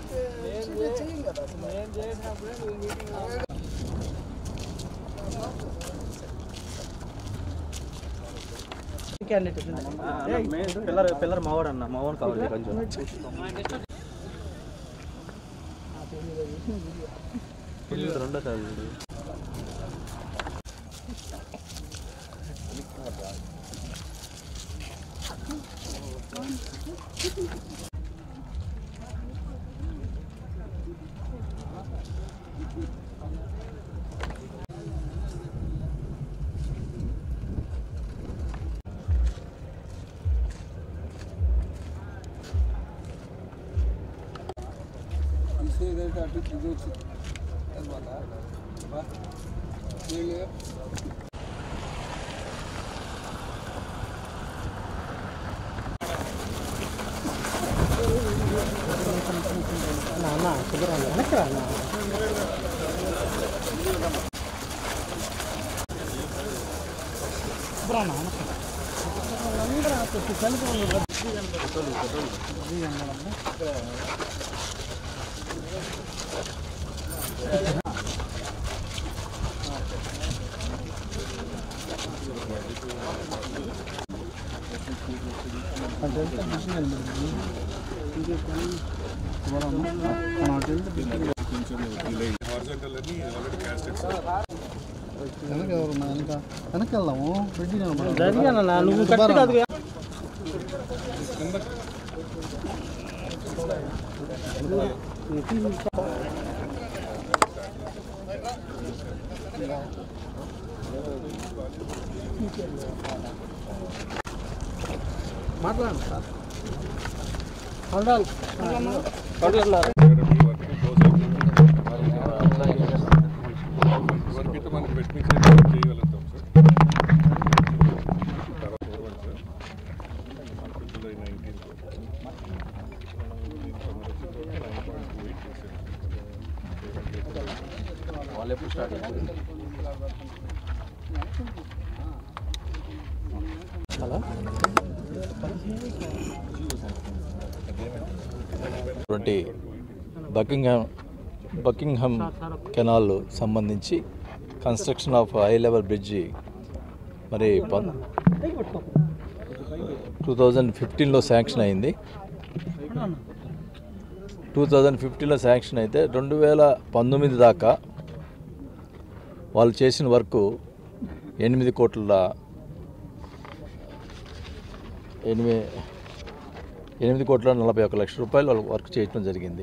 చెయ్యం కదా అసలు క్యాండిడేట్ పిల్లర్ పిల్లర్ మావాడు అన్న మావాడు కావాలి కొంచెం ఇల్లు రెండో సార్ ఇది. వెనక ఎవరున్నా వెనక వెనక్కి వెళ్దాము రెడ్డి కనబడాలి. జరిగానన్నా నువ్వు కరెక్ట్ కాదు మాట్లాడండి సార్ వరకైతే మనకి వెస్ట్ మిక్స్ అయితే చేయగలుగుతాం సార్ తర్వాత four one sir July nineteen వాళ్ళు ఎప్పుడు స్టార్ట్ అటువంటి బకింగ్హామ్ బకింగ్హామ్ కెనాల్ సంబంధించి construction of high level bridge మరి టూ థౌజండ్ ఫిఫ్టీన్లో శాంక్షన్ అయింది టూ థౌజండ్ ఫిఫ్టీన్లో శాంక్షన్ అయితే రెండు వేల పంతొమ్మిది దాకా వాళ్ళు చేసిన వర్క్ ఎనిమిది కోట్ల ఎనిమిది ఎనిమిది కోట్ల నలభై ఒక లక్ష రూపాయలు వాళ్ళు వర్క్ చేయడం జరిగింది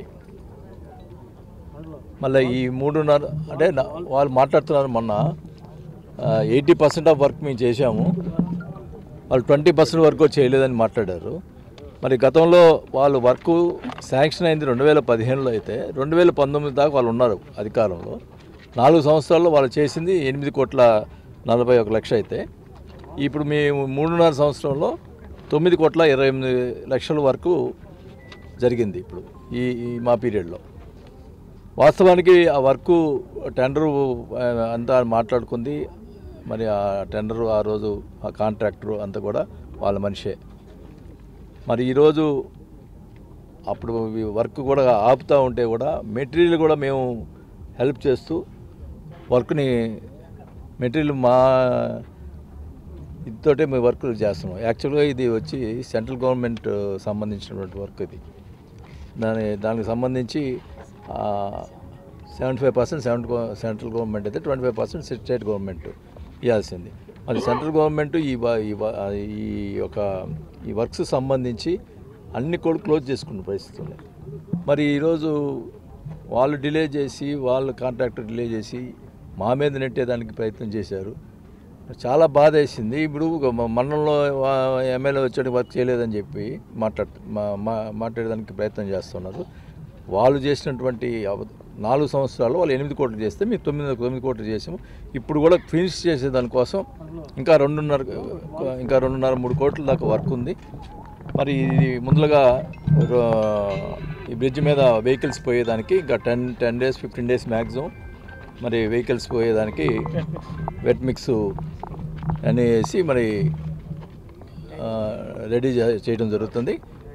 మళ్ళీ ఈ మూడున్నర అంటే నా- వాళ్ళు మాట్లాడుతున్నారు మొన్న ఎయిటీ పర్సెంట్ ఆఫ్ వర్క్ మేము చేశాము వాళ్ళు ట్వంటీ పర్సెంట్ వర్క్ చేయలేదని మాట్లాడారు మరి గతంలో వాళ్ళు వర్క్ శాంక్షన్ అయింది రెండు వేల పదిహేనులో అయితే రెండు వేల పంతొమ్మిది దాకా వాళ్ళు ఉన్నారు అధికారంలో నాలుగు సంవత్సరాల్లో వాళ్ళు చేసింది ఎనిమిది కోట్ల నలభై ఒక లక్ష అయితే ఇప్పుడు మేము మూడున్నర సంవత్సరంలో తొమ్మిది కోట్ల ఇరవై ఎనిమిది లక్షల వరకు జరిగింది ఇప్పుడు ఈ ఈ మా పీరియడ్లో వాస్తవానికి ఆ వర్క్ టెండరు ఆ, అంతా మాట్లాడుకుంది మరి ఆ టెండరు ఆ రోజు ఆ కాంట్రాక్టరు అంతా కూడా వాళ్ళ మనిషే మరి ఈరోజు అప్పుడు ఈ వర్క్ కూడా ఆపుతూ ఉంటే కూడా మెటీరియల్ కూడా మేము హెల్ప్ చేస్తూ వర్క్ని మెటీరియల్ మా ఇదితోటే మేము వర్క్ చేస్తున్నాం యాక్చువల్గా ఇది వచ్చి సెంట్రల్ గవర్నమెంట్ సంబంధించినటువంటి వర్క్ ఇది దాని దానికి సంబంధించి seventy five percent seventy central government అయితే twenty five percent state government ఇవ్వాల్సింది మరి సెంట్రల్ గవర్నమెంట్ ఈ వ- ఈ వ- ఈ యొక్క ఈ వర్క్స్ సంబంధించి అన్ని కూడా క్లోజ్ చేసుకున్న పరిస్థితి ఉంది మరి ఈరోజు వాళ్ళు డిలే చేసి వాళ్ళు కాంట్రాక్టర్ డిలే చేసి మా మీద నెట్టేదానికి ప్రయత్నం చేశారు చాలా బాధ వేసింది ఇప్పుడు ఒక మ- మండలంలో ఎమ్మెల్యే వచ్చాడు వర్క్ చేయలేదని చెప్పి మాట్లాడు మా- మా- మాట్లాడడానికి ప్రయత్నం చేస్తున్నారు వాళ్ళు చేసినటువంటి అవ- నాలుగు సంవత్సరాలు వాళ్ళు ఎనిమిది కోట్లు చేస్తే మేము తొమ్మిది తొమ్మిది కోట్లు చేసాము ఇప్పుడు కూడా ఫినిష్ చేసే దానికోసం ఇంకా రెండున్నర ఇంకా రెండున్నర మూడు కోట్ల దాకా వర్క్ ఉంది మరి ఇది ముందుగా రో- ఈ బ్రిడ్జ్ మీద వెహికల్స్ పోయేదానికి ఇంకా ten ten days fifteen days maximum మరి వెహికల్స్ పోయేదానికి వెట్ మిక్స్ అన్నీ వేసి మరి ఆ, రెడీ చే- చేయడం జరుగుతుంది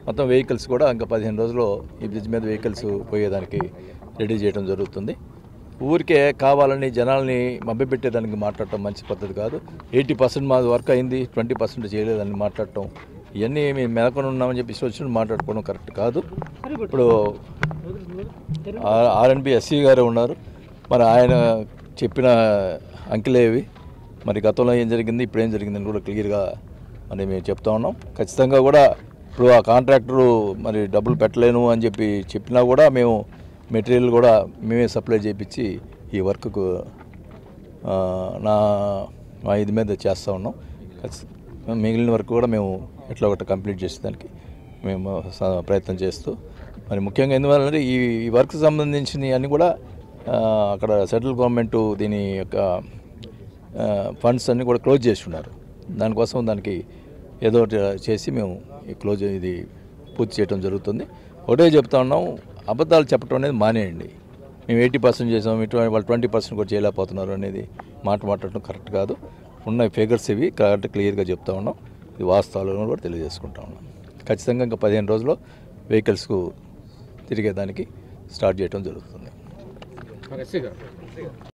మొత్తం వెహికల్స్ కూడా ఇంకా పదిహేను రోజుల్లో ఈ బ్రిడ్జ్ మీద వెహికల్స్ పోయేదానికి రెడీ చేయడం జరుగుతుంది ఊరికే కావాలని జనాల్ని మభ్యపెట్టేదానికి మాట్లాడటం మంచి పద్ధతి కాదు ఎయిటీ పర్సెంట్ మా వర్క్ అయింది ట్వంటీ పర్సెంట్ చేయలేదని మాట్లాడటం ఇవన్నీ మేము మెలకొని ఉన్నామని చెప్పి ఇష్టం వచ్చినట్టు మాట్లాడుకోవడం కరెక్ట్ కాదు ఇప్పుడు ఆర్ఎన్బి ఎస్సీ గారు ఉన్నారు మరి ఆయన చెప్పిన అంకెలేవి మరి గతంలో ఏం జరిగింది ఇప్పుడు ఏం జరిగిందని కూడా క్లియర్గా మరి మేము చెప్తా ఉన్నాం ఖచ్చితంగా కూడా ఇప్పుడు ఆ కాంట్రాక్టరు మరి డబ్బులు పెట్టలేను అని చెప్పి చెప్పినా కూడా మేము మెటీరియల్ కూడా మేమే సప్లై చేయించి ఈ వర్క్కు ఆ, నా మా ఇది మీద చేస్తూ ఉన్నాం ఖచ్చి- మిగిలిన వర్క్ కూడా మేము ఎట్లా ఒకటి కంప్లీట్ చేసేదానికి మేము స- ప్రయత్నం చేస్తూ మరి ముఖ్యంగా ఎందువల్లంటే ఈ ఈ వర్క్ సంబంధించినవి అన్నీ కూడా ఆ, అక్కడ సెంట్రల్ గవర్నమెంట్ దీని యొక్క ఫండ్స్ అన్నీ కూడా క్లోజ్ చేసి ఉన్నారు దానికోసం దానికి ఏదో ఒకటి చేసి మేము ఈ క్లోజ్ ఇది పూర్తి చేయడం జరుగుతుంది ఒకటే చెప్తా ఉన్నాం అబద్ధాలు చెప్పడం అనేది మానేయండి మేము ఎయిటీ పర్సెంట్ చేసాం ఇటు వాళ్ళు ట్వంటీ పర్సెంట్ కూడా చేయలేకపోతున్నారు అనేది మాట మాట్లాడటం కరెక్ట్ కాదు ఉన్న ఫిగర్స్ ఇవి కరెక్ట్ క్లియర్గా చెప్తా ఉన్నాం ఇది వాస్తవాలను కూడా తెలియజేసుకుంటా ఉన్నాం ఖచ్చితంగా ఇంకా పదిహేను రోజుల్లో వెహికల్స్కు తిరిగేదానికి స్టార్ట్ చేయడం జరుగుతుంది ఎస్సీ గారు